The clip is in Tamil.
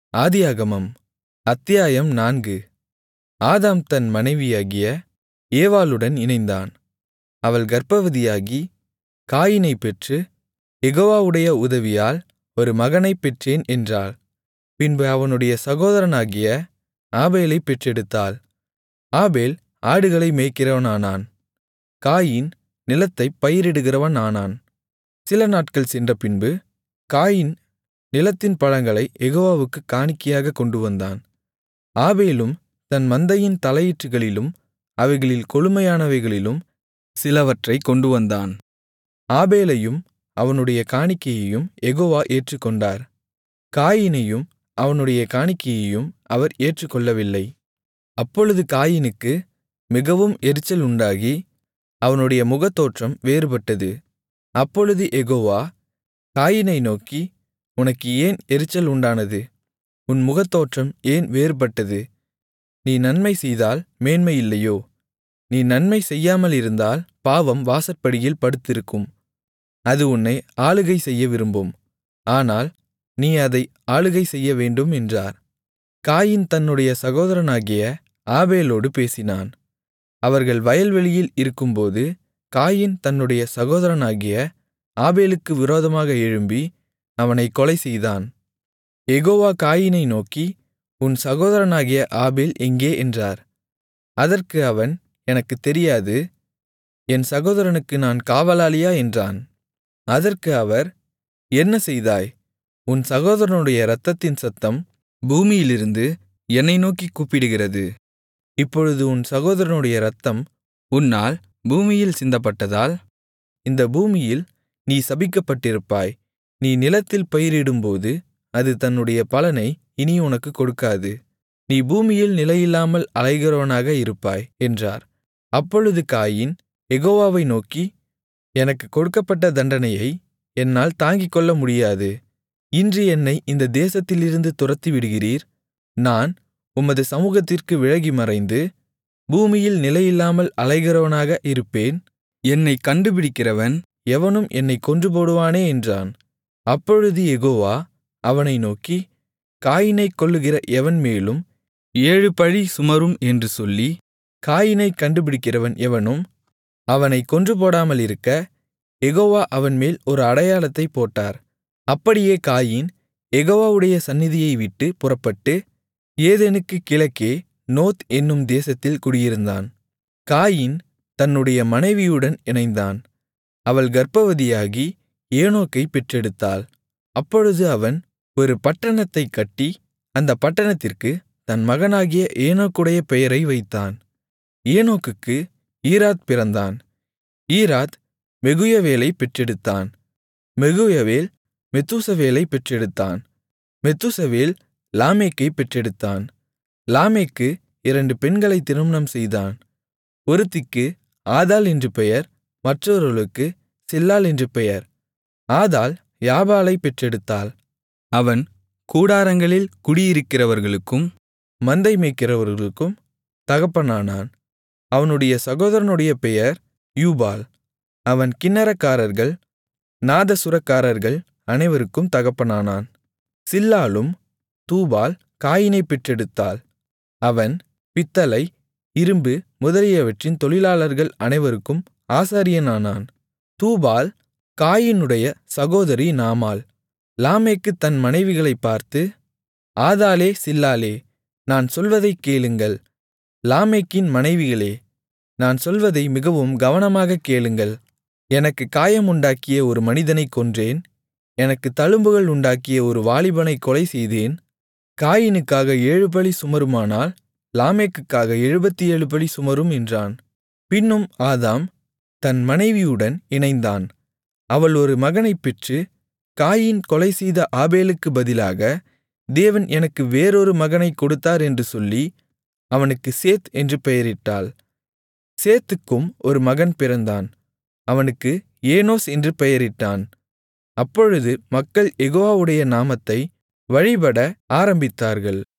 ஆதியாகமம் அத்தியாயம் நான்கு ஆதாம் தன் மனைவியாகிய ஏவாளுடன் இணைந்தான் அவள் கர்ப்பவதியாகி காயீனைப் பெற்று யெகோவாவுடைய உதவியால் ஒரு மகனைப் பெற்றேன் என்றாள் பின்பு அவனுடைய சகோதரனாகிய ஆபேலைப் பெற்றெடுத்தாள் ஆபேல் ஆடுகளை மேய்க்கிறவனானான் காயீன் நிலத்தைப் பயிரிடுகிறவன் ஆனான் சில நாட்கள் சென்றபின்பு காயீன் நிலத்தின் பழங்களைக் யெகோவாவுக்குக் காணிக்கையாகக் கொண்டுவந்தான் ஆபேலும் தன் மந்தையின் தலையீற்றுகளிலும் அவைகளில் கொழுமையானவைகளிலும் சிலவற்றைக் கொண்டுவந்தான் ஆபேலையும் அவனுடைய காணிக்கையையும் யெகோவா ஏற்றுக்கொண்டார் காயீனையும் அவனுடைய காணிக்கையையும் அவர் ஏற்றுக்கொள்ளவில்லை அப்பொழுது காயீனுக்கு மிகவும் எரிச்சல் உண்டாகி அவனுடைய முகத்தோற்றம் வேறுபட்டது அப்பொழுது யெகோவா காயீனை நோக்கி உனக்கு ஏன் எரிச்சல் உண்டானது உன் முகத்தோற்றம் ஏன் வேறுபட்டது நீ நன்மை செய்தால் மேன்மை இல்லையோ நீ நன்மை செய்யாமலிருந்தால் பாவம் வாசற்படியில் படுத்திருக்கும் அது உன்னை ஆளுகை செய்ய விரும்பும் ஆனால் நீ அதை ஆளுகை செய்யவேண்டும் என்றார் காயீன் தன்னுடைய சகோதரனாகிய ஆபேலோடு பேசினான் அவர்கள் வயல்வெளியில் இருக்கும்போது காயீன் தன்னுடைய சகோதரனாகிய ஆபேலுக்கு விரோதமாக எழும்பி அவனைக் கொலைசெய்தான் யெகோவா காயீனை நோக்கி உன் சகோதரனாகிய ஆபேல் எங்கே என்றார் அதற்கு அவன் எனக்குத் தெரியாது என் சகோதரனுக்கு நான் காவலாளியா என்றான் அதற்கு அவர் என்ன செய்தாய் உன் சகோதரனுடைய இரத்தத்தின் சத்தம் பூமியிலிருந்து என்னை நோக்கிக் கூப்பிடுகிறது இப்பொழுது உன் சகோதரனுடைய இரத்தம் உன்னால் பூமியில் சிந்தப்பட்டதால் இந்த பூமியில் நீ சபிக்கப்பட்டிருப்பாய் நீ நிலத்தில் பயிரிடும்போது அது தன்னுடைய பலனை இனி உனக்குக் கொடுக்காது நீ பூமியில் நிலையில்லாமல் அலைகிறவனாக இருப்பாய் என்றார் அப்பொழுது காயீன் யெகோவாவை நோக்கி எனக்குக் கொடுக்கப்பட்ட தண்டனையை என்னால் தாங்கிக்கொள்ள முடியாது இன்று என்னை இந்த தேசத்திலிருந்து துரத்திவிடுகிறீர் நான் உமது சமூகத்திற்கு விலகி மறைந்து பூமியில் நிலையில்லாமல் அலைகிறவனாக இருப்பேன் என்னைக் கண்டுபிடிக்கிறவன் எவனும் என்னைக் கொன்றுபோடுவானே என்றான் அப்பொழுது யெகோவா அவனை நோக்கி காயீனைக் கொல்லுகிற எவன் மேலும் ஏழு பழி சுமரும் என்று சொல்லி காயீனைக் கண்டுபிடிக்கிறவன் எவனும் அவனைக் கொன்றுபோடாமலிருக்க யெகோவா அவன்மேல் ஒரு அடையாளத்தைப் போட்டார் அப்படியே காயீன் யெகோவாவுடைய சந்நிதியை விட்டு புறப்பட்டு ஏதேனுக்குக் கிழக்கே நோத் என்னும் தேசத்தில் குடியிருந்தான் காயீன் தன்னுடைய மனைவியுடன் இணைந்தான் அவள் கர்ப்பவதியாகி ஏனோக்கைப் பெற்றெடுத்தாள் அப்பொழுது அவன் ஒரு பட்டணத்தைக் கட்டி அந்தப் பட்டணத்திற்கு தன் மகனாகிய ஏனோக்குடைய பெயரை வைத்தான் ஏனோக்குக்கு ஈராத் பிறந்தான் ஈராத் மெகுயவேலைப் பெற்றெடுத்தான் மெகுயவேல் மெத்தூசவேலைப் பெற்றெடுத்தான் மெத்தூசவேல் லாமேக்கைப் பெற்றெடுத்தான் லாமேக்கு இரண்டு பெண்களைத் திருமணம் செய்தான் ஒருத்திக்கு ஆதாள் என்று பெயர் மற்றொருவளுக்கு சில்லாள் என்று பெயர் ஆதாள் யாபாலைப் பெற்றெடுத்தாள் அவன் கூடாரங்களில் குடியிருக்கிறவர்களுக்கும் மந்தை மேய்க்கிறவர்களுக்கும் தகப்பனானான் அவனுடைய சகோதரனுடைய பெயர் யூபால் அவன் கின்னரக்காரர்கள் நாதசுரக்காரர்கள் அனைவருக்கும் தகப்பனானான் சில்லாளும் தூபால் காயினைப் பெற்றெடுத்தாள் அவன் பித்தளை இரும்பு முதலியவற்றின் தொழிலாளர்கள் அனைவருக்கும் ஆசாரியனானான் தூபால் காயினுடைய சகோதரி நாமாள் லாமேக்கு தன் மனைவிகளைப் பார்த்து ஆதாளே சில்லாளே நான் சொல்வதைக் கேளுங்கள் லாமேக்கின் மனைவிகளே நான் சொல்வதை மிகவும் கவனமாகக் கேளுங்கள் எனக்கு காயமுண்டாக்கிய ஒரு மனிதனைக் கொன்றேன் எனக்கு தழும்புகள் உண்டாக்கிய ஒரு வாலிபனைக் கொலை செய்தேன் காயினுக்காக ஏழு பழி சுமருமானால் லாமேக்குக்காக எழுபத்தேழு பழி சுமரும் என்றான் பின்னும் ஆதாம் தன் மனைவியுடன் இணைந்தான் அவள் ஒரு மகனைப் பெற்று காயீன் கொலை செய்த ஆபேலுக்கு பதிலாக தேவன் எனக்கு வேறொரு மகனைக் கொடுத்தார் என்று சொல்லி அவனுக்கு சேத் என்று பெயரிட்டாள் சேத்துக்கும் ஒரு மகன் பிறந்தான் அவனுக்கு ஏனோஸ் என்று பெயரிட்டான் அப்பொழுது மக்கள் யெகோவாவுடைய நாமத்தை வழிபட ஆரம்பித்தார்கள்